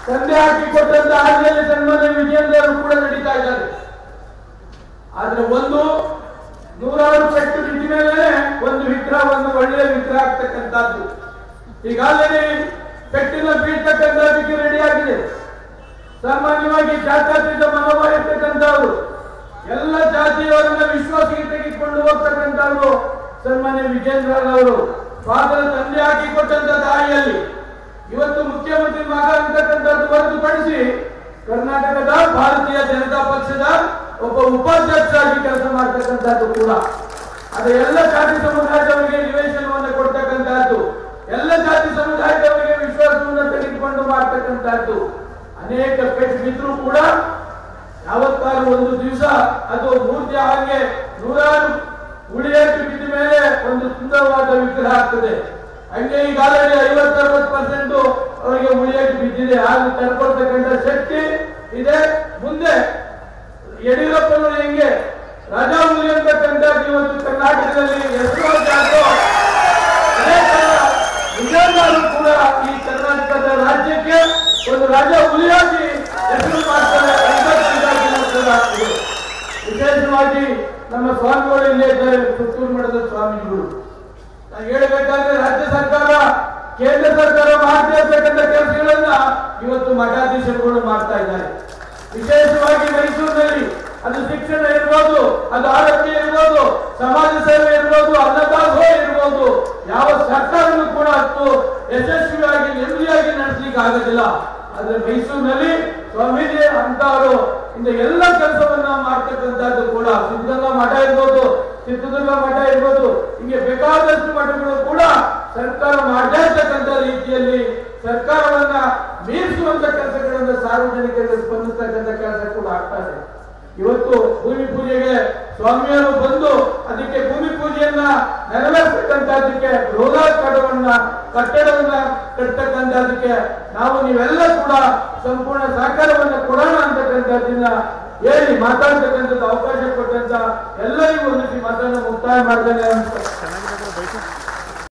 ತಂದೆ ಹಾಕಿಕೊಟ್ಟಂತ ಹಾದಿಯಲ್ಲಿ ಸನ್ಮಾನ್ಯ ವಿಜಯೇಂದ್ರ ಅವರು ಕೂಡ ನಡೀತಾ ಇದ್ದಾರೆ ಆದ್ರೆ ಒಂದು ನೂರಾರು ಪೆಟ್ಟು ಬಿದ್ದ ಮೇಲೆ ಒಂದು ವಿಗ್ರಹ ಒಂದು ಒಳ್ಳೆಯ ವಿಗ್ರಹ ಆಗ್ತಕ್ಕಂಥದ್ದು ಈಗಾಗಲೇ ಪೆಟ್ಟಿನ ಬೀಳ್ತಕ್ಕಂಥದ್ದಕ್ಕೆ ರೆಡಿ ಆಗಿದೆ ಸಾಮಾನ್ಯವಾಗಿ ಜಾತ್ಯತೀತ ಮನೋಭಾವ ಇರ್ತಕ್ಕಂಥವ್ರು ಎಲ್ಲ ಜಾತಿಯವರನ್ನ ವಿಶ್ವಾಸಕ್ಕೆ ತೆಗೆದುಕೊಂಡು ಹೋಗ್ತಕ್ಕಂಥವ್ರು ಸನ್ಮಾನ್ಯ ವಿಜೇಂದ್ರ ಅವರು ಸ್ವಾತಂತ್ರ್ಯ ತಂದೆ ಹಾಕಿಕೊಟ್ಟಂತ ದಾರಿಯಲ್ಲಿ ಇವತ್ತು ಮುಖ್ಯಮಂತ್ರಿ ಮಗ ಅಂತಕ್ಕಂಥದ್ದು ಹೊರತುಪಡಿಸಿ ಕರ್ನಾಟಕದ ಭಾರತೀಯ ಜನತಾ ಪಕ್ಷದ ಒಬ್ಬ ಉಪಾಧ್ಯಕ್ಷರಾಗಿ ಕೆಲಸ ಮಾಡ್ತಕ್ಕಂಥದ್ದು ಕೂಡ ಅದೇ ಎಲ್ಲ ಜಾತಿ ಸಮುದಾಯದವರಿಗೆ ನಿವೇಶನವನ್ನು ಕೊಡ್ತಕ್ಕಂಥದ್ದು ಎಲ್ಲ ಜಾತಿ ಸಮುದಾಯದವರಿಗೆ ವಿಶ್ವಾಸವನ್ನು ತೆಗೆದುಕೊಂಡು ಮಾಡ್ತಕ್ಕಂಥದ್ದು ಅನೇಕ ಪೆಟ್ಟು ಬಿದ್ದರೂ ಕೂಡ ಯಾವತ್ತಾರು ಒಂದು ದಿವಸ ಅದು ಮೂರ್ತಿ ಹಾಗೆ ನೂರಾರು ಉಳಿಯಕ್ಕೆ ಬಿದ್ದ ಮೇಲೆ ಒಂದು ಸುಂದರವಾದ ವಿಗ್ರಹ ಆಗ್ತದೆ ಹಂಗೆ ಈಗಾಗಲೇ ಐವತ್ತರವತ್ತು ಪರ್ಸೆಂಟ್ ಅವರಿಗೆ ಉಳಿಯಕ್ಕೆ ಬಿದ್ದಿದೆ ಹಾಗೂ ತಡ್ಕೊಳ್ತಕ್ಕಂಥ ಶಕ್ತಿ ಇದೆ ಮುಂದೆ ಯಡಿಯೂರಪ್ಪನವರು ಹೆಂಗೆ ರಾಜಾ ಹುಲಿ ಅಂತಕ್ಕಂಥದ್ದು ಇವತ್ತು ಕರ್ನಾಟಕದಲ್ಲಿ ಹೆಸರುವಾಸಿಯಾದ್ರು, ಅದೇ ತರ ವಿಜಯನಗರ ಕೂಡ ಈ ಕರ್ನಾಟಕದ ರಾಜ್ಯಕ್ಕೆ ಒಂದು ರಾಜ ಹುಲಿಯಾಗಿ ಹೆಸರು ಮಾಡ್ತಾರೆ ಅಂತಾರಾಷ್ಟ್ರೀಯ ಕೂಡ ಆಗ್ತದೆ. ವಿಶೇಷವಾಗಿ ನಮ್ಮ ಸ್ವಾಮಿಗಳು ಇಲ್ಲೇ ಇದ್ದಾರೆ ಪುತ್ತೂರು ಮಠದ ಸ್ವಾಮಿಗಳು ನಾನು ಹೇಳಬೇಕಾದ್ರೆ ರಾಜ್ಯ ಸರ್ಕಾರ ಕೇಂದ್ರ ಸರ್ಕಾರ ಮಾಡ್ತಾ ಇರ್ತಕ್ಕಂಥ ಕೆಲಸಗಳನ್ನ ಇವತ್ತು ಮಠಾಧೀಶರುಗಳು ಮಾಡ್ತಾ ಇದ್ದಾರೆ ವಿಶೇಷವಾಗಿ ಮೈಸೂರಿನಲ್ಲಿ ಅದು ಶಿಕ್ಷಣ ಇರ್ಬೋದು ಅದು ಆರೋಗ್ಯ ಇರ್ಬೋದು ಸಮಾಜ ಸೇವೆ ಇರ್ಬೋದು ಅನ್ನದಾಸೋಹ ಇರ್ಬೋದು ಯಾವ ಸರ್ಕಾರನೂ ಕೂಡ ಅಷ್ಟು ಯಶಸ್ವಿಯಾಗಿ ನೆಮ್ಮದಿಯಾಗಿ ನಡೆಸಲಿಕ್ಕೆ ಆಗೋದಿಲ್ಲ ಆದ್ರೆ ಮೈಸೂರಿನಲ್ಲಿ ಸ್ವಾಮೀಜಿ ಅಂತವರು ಇಂದ ಎಲ್ಲ ಕೆಲಸವನ್ನ ಮಾಡ್ತಕ್ಕಂಥದ್ದು ಕೂಡ ಸಿದ್ಧಗಂಗಾ ಮಠ ಇರ್ಬೋದು ಚಿತ್ರದುರ್ಗ ಮಠ ಇರ್ಬೋದು ಹಿಂಗೆ ಬೇಕಾದಷ್ಟು ಮಠಗಳು ಕೂಡ ಸರ್ಕಾರ ಮಾಡದೇ ಇರ್ತಕ್ಕಂಥ ರೀತಿಯಲ್ಲಿ ಸರ್ಕಾರವನ್ನ ಮೀರಿಸುವಂತ ಕೆಲಸಗಳನ್ನ ಸಾರ್ವಜನಿಕರಿಗೆ ಸ್ಪಂದಿಸ್ತಕ್ಕಂಥ ಕೆಲಸ ಕೂಡ ಆಗ್ತಾ ಇದೆ ಇವತ್ತು ಭೂಮಿ ಪೂಜೆಗೆ ಸ್ವಾಮಿಯವರು ಬಂದು ಅದಕ್ಕೆ ಭೂಮಿ ಪೂಜೆಯನ್ನ ನೆರವೇರಿಸ್ತಕ್ಕಂಥದ್ದಕ್ಕೆ ಬೃಹದಾಕಾರವನ್ನ ಕಟ್ಟಡವನ್ನ ಕಟ್ಟತಕ್ಕಂಥದ್ದಕ್ಕೆ ನಾವು ನೀವೆಲ್ಲ ಕೂಡ ಸಂಪೂರ್ಣ ಸಹಕಾರವನ್ನ ಕೊಡೋಣ ಅಂತಕ್ಕಂಥದ್ದನ್ನ ಹೇಳಿ ಮಾತಾಡ್ತಕ್ಕಂಥದ್ದು ಅವಕಾಶ ಕೊಟ್ಟಂತ ಎಲ್ಲರಿಗೂ ಒಂದು ಮಾತನ್ನು ಮುಕ್ತಾಯ ಮಾಡ್ತೇನೆ ಅಂತ